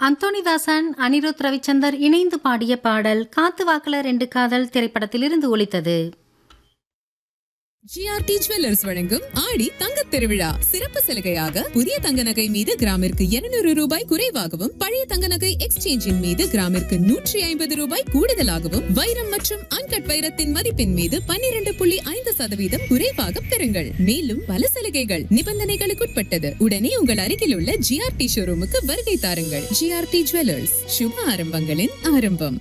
அந்தோணிதாசன் அனிருத் ரவிச்சந்தர் இணைந்து பாடிய பாடல் காத்து வாக்குல ரெண்டு காதல் திரைப்படத்திலிருந்து ஒலித்தது ஜிஆர்டி ஜுவல்லர்ஸ் வழங்கும் ஆடி தங்கத் திருவிழா சிறப்பு சலுகையாக புதிய தங்க நகை மீது கிராமிற்கு 200 ரூபாய் குறைவாகவும் பழைய தங்க நகை எக்ஸ்சேஞ்சின் மீது கிராமிற்கு நூற்றி ஐம்பது ரூபாய் கூடுதலாகவும் வைரம் மற்றும் அன்கட் வைரத்தின் மதிப்பின் மீது 12.5% புள்ளி ஐந்து சதவீதம் குறைவாக பெறுங்கள் மேலும் பல சலுகைகள் நிபந்தனைகளுக்குட்பட்டது உடனே உங்கள் அருகில் உள்ள ஜிஆர்டி ஷோரூமுக்கு வருகை தாருங்கள் ஜிஆர்டி ஜுவல்லர்ஸ் சுப ஆரம்பங்களின் ஆரம்பம்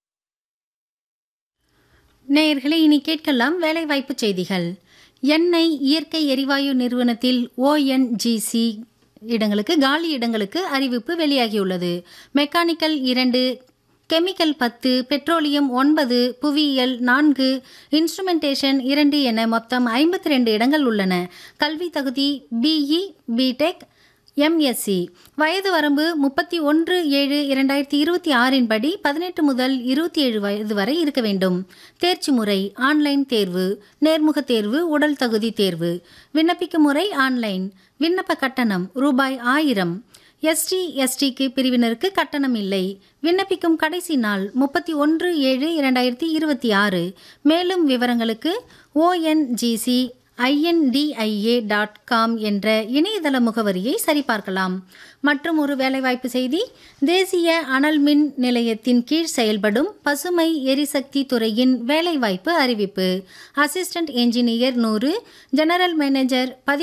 நேயர்களே இனி கேட்கலாம் வேலைவாய்ப்பு செய்திகள் எண்ணெய் இயற்கை எரிவாயு நிறுவனத்தில் ஓஎன்ஜிசி இடங்களுக்கு காலி இடங்களுக்கு அறிவிப்பு வெளியாகியுள்ளது மெக்கானிக்கல் இரண்டு கெமிக்கல் பத்து பெட்ரோலியம் ஒன்பது புவியியல் நான்கு இன்ஸ்ட்ருமெண்டேஷன் இரண்டு என மொத்தம் ஐம்பத்தி ரெண்டு இடங்கள் உள்ளன கல்வி தகுதி பிஇ பிடெக் எம்எஸ்சி வயது வரம்பு முப்பத்தி ஒன்று ஏழு இரண்டாயிரத்தி இருபத்தி ஆறின் படி பதினெட்டு முதல் இருபத்தி ஏழு வயது வரை இருக்க வேண்டும் தேர்ச்சி முறை ஆன்லைன் தேர்வு நேர்முக தேர்வு உடல் தகுதி தேர்வு விண்ணப்பிக்கும் முறை ஆன்லைன் விண்ணப்ப கட்டணம் ரூபாய் ஆயிரம் எஸ்டி எஸ்டிக்கு பிரிவினருக்கு கட்டணம் இல்லை விண்ணப்பிக்கும் கடைசி நாள் முப்பத்தி ஒன்று ஏழு இரண்டாயிரத்தி இருபத்தி ஆறு மேலும் விவரங்களுக்கு ஓஎன்ஜிசி ஐஎன்டிஐஏ டாட் காம் என்ற இணையதள முகவரியை சரிபார்க்கலாம் மற்றும் ஒரு வேலைவாய்ப்பு செய்தி தேசிய அனல் மின் நிலையத்தின் கீழ் செயல்படும் பசுமை எரிசக்தி துறையின் வேலைவாய்ப்பு அறிவிப்பு அசிஸ்டன்ட் என்ஜினியர் நூறு ஜெனரல் மேனேஜர் பதி